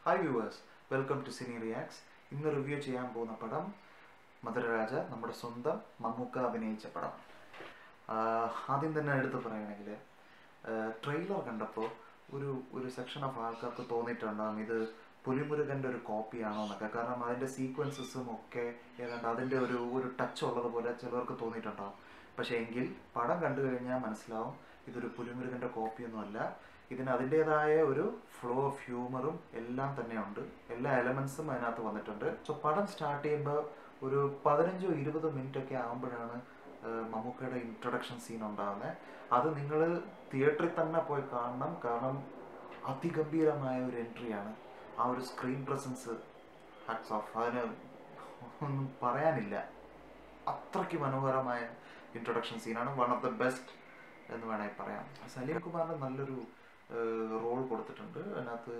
hi viewers welcome to cine reacts ഇന്ന് review ചെയ്യാൻ പോകുന്ന പടം മധുരരാജ നമ്മുടെ സ്വന്തം മമ്മൂക്ക അഭിനയിച്ച പടം ആഹ് ആദ്യം തന്നെ എടുത്ത് പറയുകയാണെങ്കിൽ ട്രെയിലർ കണ്ടപ്പോൾ ഒരു ഒരു സെക്ഷൻ ഓഫ് ആൾക്കാർക്ക് തോന്നിയിട്ടുണ്ടാകും ഇത് പുലിമുരുകൻ്റെ ഒരു കോപ്പിയാണോ എന്നൊക്കെ കാരണം അതിൻ്റെ സീക്വൻസസും ഒക്കെ ഏതാണ്ട് അതിൻ്റെ ഒരു ഒരു ടച്ച് ഉള്ളതുപോലെ ചിലർക്ക് തോന്നിയിട്ടുണ്ടാകും പക്ഷേ എങ്കിൽ പടം കണ്ടു കഴിഞ്ഞാൽ മനസ്സിലാവും ഇതൊരു പുലിമുരുകൻ്റെ കോപ്പിയൊന്നുമല്ല ഇതിന് അതിൻ്റെതായ ഒരു ഫ്ലോ ഓഫ് ഹ്യൂമറും എല്ലാം തന്നെയുണ്ട് എല്ലാ എലമെൻസും അതിനകത്ത് വന്നിട്ടുണ്ട് സോ പടം സ്റ്റാർട്ട് ചെയ്യുമ്പോൾ ഒരു പതിനഞ്ചോ ഇരുപതോ മിനിറ്റ് ഒക്കെ ആകുമ്പോഴാണ് ഏഹ് മമ്മൂക്കയുടെ ഇൻട്രൊഡക്ഷൻ സീൻ ഉണ്ടാകുന്നത് അത് നിങ്ങൾ തിയേറ്ററിൽ തന്നെ പോയി കാണണം കാരണം അതിഗംഭീരമായ ഒരു എൻട്രിയാണ് ആ ഒരു സ്ക്രീൻ പ്രസൻസ് ഹാറ്റ്സ് ഓഫ് അതിന് ഒന്നും പറയാനില്ല അത്രയ്ക്ക് മനോഹരമായ ഇൻട്രൊഡക്ഷൻ സീനാണ് വൺ ഓഫ് ദ ബെസ്റ്റ് എന്ന് വേണമെങ്കിൽ പറയാം സലീം കുമാറിന് നല്ലൊരു റോൾ കൊടുത്തിട്ടുണ്ട് അതിനകത്ത്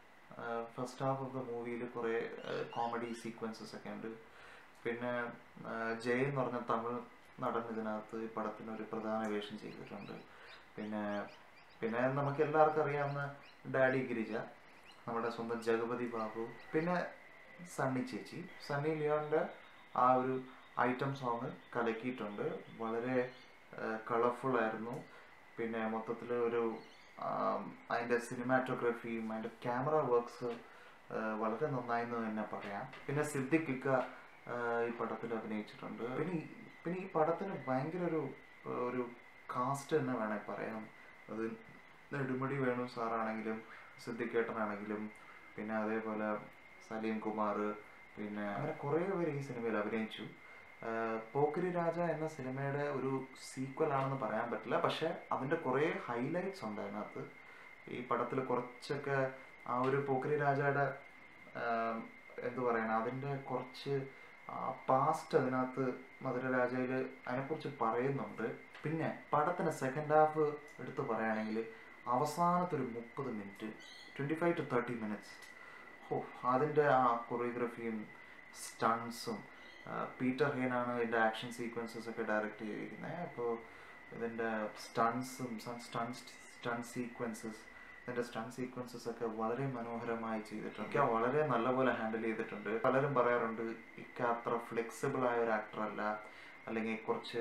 ഫസ്റ്റ് ഹാഫ് ഓഫ് ദ മൂവിയിൽ കുറേ കോമഡി സീക്വൻസസ് ഒക്കെ ഉണ്ട് പിന്നെ ആ, ജയ് എന്ന് പറഞ്ഞ തമിഴ് നടൻ ഇതിനകത്ത് ഈ പടത്തിന് ഒരു പ്രധാന വേഷം ചെയ്തിട്ടുണ്ട് പിന്നെ പിന്നെ നമുക്ക് എല്ലാവർക്കും അറിയാവുന്ന ഡാഡി ഗിരിജ നമ്മുടെ സ്വന്തം ജഗപതി ബാബു പിന്നെ സണ്ണി ചേച്ചി സണ്ണി ലിയോണിൻ്റെ ആ ഒരു ഐറ്റം സോങ് കലക്കിയിട്ടുണ്ട് വളരെ കളർഫുൾ ആയിരുന്നു പിന്നെ മൊത്തത്തിൽ ഒരു ആം, അതിൻ്റെ സിനിമാറ്റോഗ്രഫിയും അതിൻ്റെ ക്യാമറ വർക്ക്സ് വളരെ നന്നായെന്ന് തന്നെ പറയാം പിന്നെ സിദ്ദിഖ് ഇക്ക ആ, ഈ പടത്തിൽ അഭിനയിച്ചിട്ടുണ്ട് പിന്നെ ഈ- പിന്നെ ഈ പടത്തിന് ഭയങ്കര ഒരു ആ, ഒരു കാസ്റ്റ് തന്നെ വേണേൽ പറയാം അത് നെടുമുടി വേണു സാറാണെങ്കിലും സിദ്ദിഖേട്ടനാണെങ്കിലും പിന്നെ അതേപോലെ സലീം കുമാർ പിന്നെ അങ്ങനെ കുറേ പേര് ഈ സിനിമയിൽ അഭിനയിച്ചു ആഹ് പോക്കിരി രാജ എന്ന സിനിമയുടെ ഒരു സീക്വൽ ആണെന്ന് പറയാൻ പറ്റില്ല പക്ഷെ അതിൻ്റെ കുറേ ഹൈലൈറ്റ്സ് ഉണ്ട് അതിനകത്ത് ഈ പടത്തിൽ കുറച്ചൊക്കെ ആ ഒരു പോക്കിരി രാജയുടെ ആം, എന്തു പറയണം അതിൻ്റെ കുറച്ച് പാസ്റ്റ് അതിനകത്ത് മധുരരാജയിൽ അതിനെക്കുറിച്ച് പറയുന്നുണ്ട് പിന്നെ പടത്തിന് സെക്കൻഡ് ഹാഫ് എടുത്ത് പറയുകയാണെങ്കിൽ അവസാനത്തെ ഒരു മുപ്പത് minute twenty five to thirty minutes ഓ അതിൻ്റെ ആ കൊറിയോഗ്രഫിയും സ്റ്റൺസും പീറ്റർ ഹെയ്നാണ് ഇതിൻ്റെ ആക്ഷൻ സീക്വൻസസ് ഒക്കെ ഡയറക്റ്റ് ചെയ്തിരിക്കുന്നത് അപ്പോൾ ഇതിൻ്റെ സ്റ്റൺസും സ്റ്റൺ സ്റ്റൺ സീക്വൻസസ് ഇതിൻ്റെ സ്റ്റൺ സീക്വൻസസ് ഒക്കെ വളരെ മനോഹരമായി ചെയ്തിട്ടുണ്ട് ഇക്ക വളരെ നല്ലപോലെ ഹാൻഡിൽ ചെയ്തിട്ടുണ്ട് പലരും പറയാറുണ്ട് ഇക്ക അത്ര ഫ്ലെക്സിബിൾ ആയ ഒരു ആക്ടർ അല്ല അല്ലെങ്കിൽ കുറച്ച്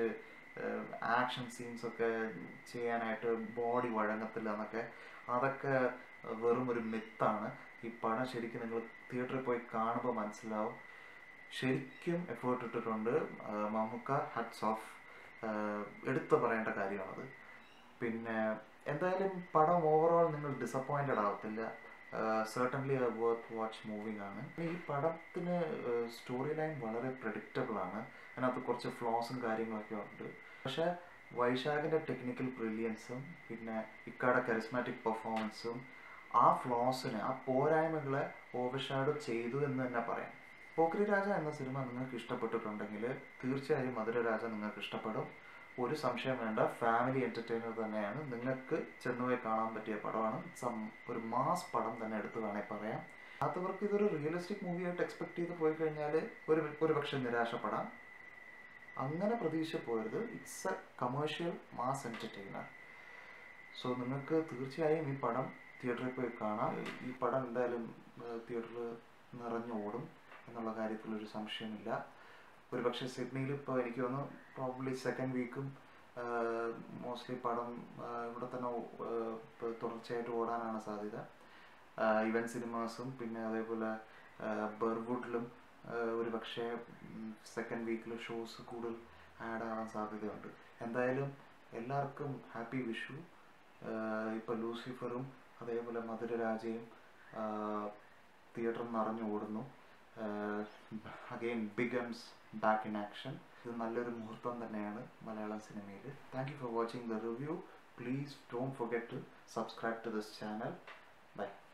ആക്ഷൻ സീൻസ് ഒക്കെ ചെയ്യാനായിട്ട് ബോഡി വഴങ്ങത്തില്ല എന്നൊക്കെ അതൊക്കെ വെറും ഒരു മിത്താണ് ഈ പടം ശരിക്കും നിങ്ങൾ തിയേറ്ററിൽ പോയി കാണുമ്പോൾ മനസ്സിലാവും ശരിക്കും എഫേർട്ട് ഇട്ടിട്ടുണ്ട് ആ, മമ്മൂക്ക ഹട്ട്സ് ഓഫ് എടുത്തു പറയേണ്ട കാര്യമാണത് പിന്നെ എന്തായാലും പടം ഓവറോൾ നിങ്ങൾ ഡിസപ്പോയിൻറ്റഡ് ആവത്തില്ല സെർട്ടൻലി വർത്ത് വാച്ച് മൂവിങ് ആണ് ഈ പടത്തിന് സ്റ്റോറി ലൈൻ വളരെ പ്രഡിക്റ്റബിൾ ആണ് അതിനകത്ത് കുറച്ച് ഫ്ലോസും കാര്യങ്ങളൊക്കെ ഉണ്ട് പക്ഷേ വൈശാഖിൻ്റെ ടെക്നിക്കൽ ബ്രില്യൻസും പിന്നെ ഇക്കാടെ കരിസ്മാറ്റിക് പെർഫോമൻസും ആ ഫ്ലോസിനെ ആ പോരായ്മകളെ ഓവർഷാഡോ ചെയ്തു എന്ന് തന്നെ പറയാം പോക്രി രാജ എന്ന സിനിമ നിങ്ങൾക്ക് ഇഷ്ടപ്പെട്ടിട്ടുണ്ടെങ്കിൽ തീർച്ചയായും മധുരരാജ നിങ്ങൾക്ക് ഇഷ്ടപ്പെടും ഒരു സംശയം വേണ്ട ഫാമിലി എൻ്റർടൈനർ തന്നെയാണ് നിങ്ങൾക്ക് ചെന്നുപോയി കാണാൻ പറ്റിയ പടമാണ് സം ഒരു മാസ് പടം തന്നെ എടുത്ത് വേണേൽ പറയാം അല്ലാത്തവർക്ക് ഇതൊരു റിയലിസ്റ്റിക് മൂവിയായിട്ട് എക്സ്പെക്ട് ചെയ്ത് പോയി കഴിഞ്ഞാൽ ഒരു ഒരു പക്ഷേ നിരാശപ്പെടാം അങ്ങനെ പ്രതീക്ഷ പോയത് it's a commercial mass entertainer so നിങ്ങൾക്ക് തീർച്ചയായും ഈ പടം തിയേറ്ററിൽ പോയി കാണാം ഈ പടം എന്തായാലും തിയേറ്ററിൽ നിറഞ്ഞോടും എന്നുള്ള കാര്യത്തിൽ ഒരു സംശയമില്ല ഒരു പക്ഷേ സിഡ്നിയിൽ ഇപ്പോൾ എനിക്ക് തോന്നുന്നു പ്രോബ്ലി സെക്കൻഡ് വീക്കും മോസ്റ്റ്ലി പടം ആ, ഇവിടെ തന്നെ ഓ- ആ, ഇപ്പൊ തുടർച്ചയായിട്ട് ഓടാനാണ് സാധ്യത ഇവൻ സിനിമാസും പിന്നെ അതേപോലെ ബെർവുഡിലും ഒരു പക്ഷേ സെക്കൻഡ് വീക്കിൽ ഷോസ് കൂടുതൽ ആഡ് ആവാൻ സാധ്യതയുണ്ട് എന്തായാലും എല്ലാവർക്കും ഹാപ്പി വിഷു ഇപ്പോൾ ലൂസിഫറും അതേപോലെ മധുരരാജയും തിയേറ്ററിൽ നിറഞ്ഞു ഓടുന്നു again begins back in action ഇത് നല്ലൊരു മുഹൂർത്തം തന്നെയാണ് മലയാളം സിനിമയിൽ thank you for watching the review please don't forget to subscribe to this channel by